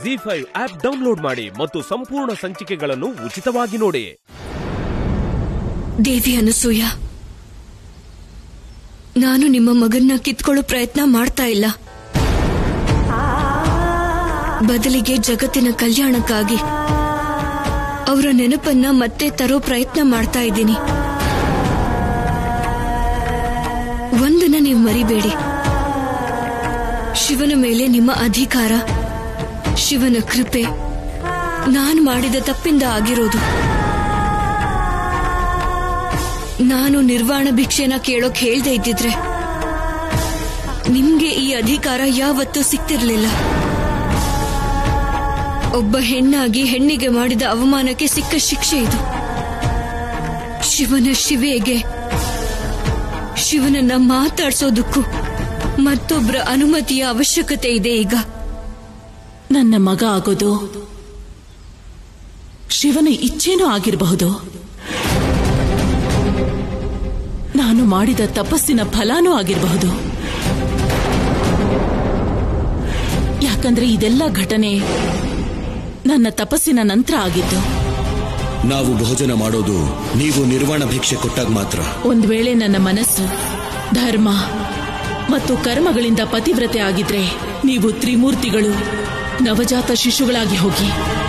G five app download ಮಾಡಿ ಮತ್ತು ಸಂಪೂರ್ಣ ಸಂಚಿಕೆಗಳನ್ನು ಉಚಿತವಾಗಿ ನೋಡಿ ದೇವಿ ಅನಸೂಯ ನಾನು ನಿಮ್ಮ ಮಗನ್ನ ಕಿತ್ಕೊಳ್ಳೋ ಪ್ರಯತ್ನ ಮಾಡ್ತಾ ಇಲ್ಲ ಬದಲಿಗೆ ಜಗತ್ತಿನ ಕಲ್ಯಾಣಕ್ಕಾಗಿ ಅವರ ನೆನಪನ್ನ ಮತ್ತೆ ತರೋ ಪ್ರಯತ್ನ ಮಾಡ್ತಾ ಇದ್ದೀನಿ ಒಂದನ್ನ ನೀವು ಮರಿಬೇಡಿ ಶಿವನ ಮೇಲೆ ನಿಮ್ಮ ಅಧಿಕಾರ ಶಿವನ ಕೃಪೆ ನಾನು ಮಾಡಿದ ತಪ್ಪಿಂದ ಆಗಿರೋದು ನಾನು ನಿರ್ವಾಣ ಭಿಕ್ಷೆನ ಕೇಳೋಕ್ ಹೇಳ್ದೆ ಇದ್ದಿದ್ರೆ ನಿಮ್ಗೆ ಈ ಅಧಿಕಾರ ಯಾವತ್ತೂ ಸಿಕ್ತಿರ್ಲಿಲ್ಲ ಒಬ್ಬ ಹೆಣ್ಣಾಗಿ ಹೆಣ್ಣಿಗೆ ಮಾಡಿದ ಅವಮಾನಕ್ಕೆ ಸಿಕ್ಕ ಶಿಕ್ಷೆ ಇದು ಶಿವನ ಶಿವೆಗೆ ಶಿವನನ್ನ ಮಾತಾಡ್ಸೋದಕ್ಕೂ ಮತ್ತೊಬ್ಬರ ಅನುಮತಿಯ ಅವಶ್ಯಕತೆ ಇದೆ ಈಗ ನನ್ನ ಮಗ ಆಗೋದು ಶಿವನ ಇಚ್ಛೇನೂ ಆಗಿರಬಹುದು ನಾನು ಮಾಡಿದ ತಪಸ್ಸಿನ ಫಲಾನೂ ಆಗಿರಬಹುದು ಯಾಕಂದ್ರೆ ಇದೆಲ್ಲ ಘಟನೆ ನನ್ನ ತಪಸ್ಸಿನ ನಂತರ ಆಗಿದ್ದು ನಾವು ಭೋಜನ ಮಾಡೋದು ನೀವು ನಿರ್ವಾಣ ಭಿಕ್ಷೆ ಕೊಟ್ಟಾಗ ಮಾತ್ರ ಒಂದ್ ವೇಳೆ ನನ್ನ ಮನಸ್ಸು ಧರ್ಮ ಮತ್ತು ಕರ್ಮಗಳಿಂದ ಪತಿವ್ರತೆ ಆಗಿದ್ರೆ ನೀವು ತ್ರಿಮೂರ್ತಿಗಳು ನವಜಾತ ಶಿಶುಗಳಾಗಿ ಹೋಗಿ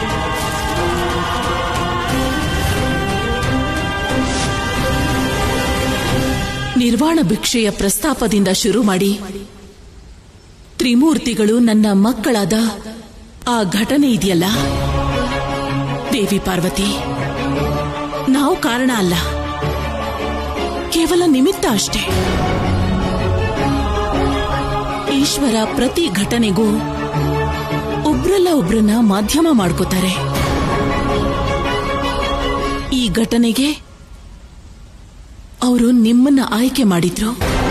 ನಿರ್ವಾಣ ಭಿಕ್ಷೆಯ ಪ್ರಸ್ತಾಪದಿಂದ ಶುರು ಮಾಡಿ ತ್ರಿಮೂರ್ತಿಗಳು ನನ್ನ ಮಕ್ಕಳಾದ ಆ ಘಟನೆ ಇದೆಯಲ್ಲ ದೇವಿ ಪಾರ್ವತಿ ನಾವು ಕಾರಣ ಅಲ್ಲ ಕೇವಲ ನಿಮಿತ್ತ ಅಷ್ಟೇ ಈಶ್ವರ ಪ್ರತಿ ಘಟನೆಗೂ ಒಬ್ರಲ್ಲ ಒಬ್ರನ್ನ ಮಾಧ್ಯಮ ಮಾಡ್ಕೋತಾರೆ ಈ ಘಟನೆಗೆ ಅವರು ನಿಮ್ಮನ್ನ ಆಯ್ಕೆ ಮಾಡಿದ್ರು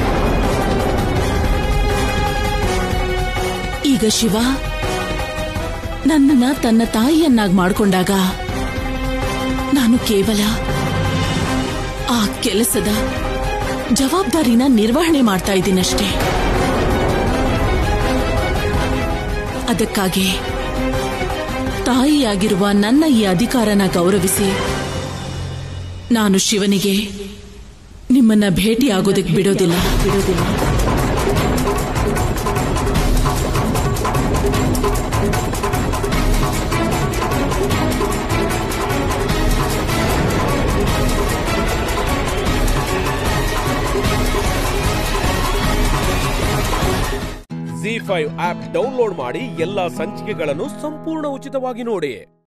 ಈಗ ಶಿವ ನನ್ನನ್ನ ತನ್ನ ತಾಯಿಯನ್ನಾಗಿ ಮಾಡ್ಕೊಂಡಾಗ ನಾನು ಕೇವಲ ಆ ಕೆಲಸದ ಜವಾಬ್ದಾರಿನ ನಿರ್ವಹಣೆ ಮಾಡ್ತಾ ಇದ್ದೀನಷ್ಟೇ ಅದಕ್ಕಾಗಿ ತಾಯಿಯಾಗಿರುವ ನನ್ನ ಈ ಅಧಿಕಾರನ ಗೌರವಿಸಿ ನಾನು ಶಿವನಿಗೆ ನಿಮ್ಮನ್ನ ಭೇಟಿಯಾಗೋದಕ್ಕೆ ಬಿಡೋದಿಲ್ಲ ಬಿಡೋದಿಲ್ಲ ಜಿ ಫೈವ್ ಆಪ್ ಡೌನ್ಲೋಡ್ ಮಾಡಿ ಎಲ್ಲಾ ಸಂಚಿಕೆಗಳನ್ನು ಸಂಪೂರ್ಣ ಉಚಿತವಾಗಿ ನೋಡಿ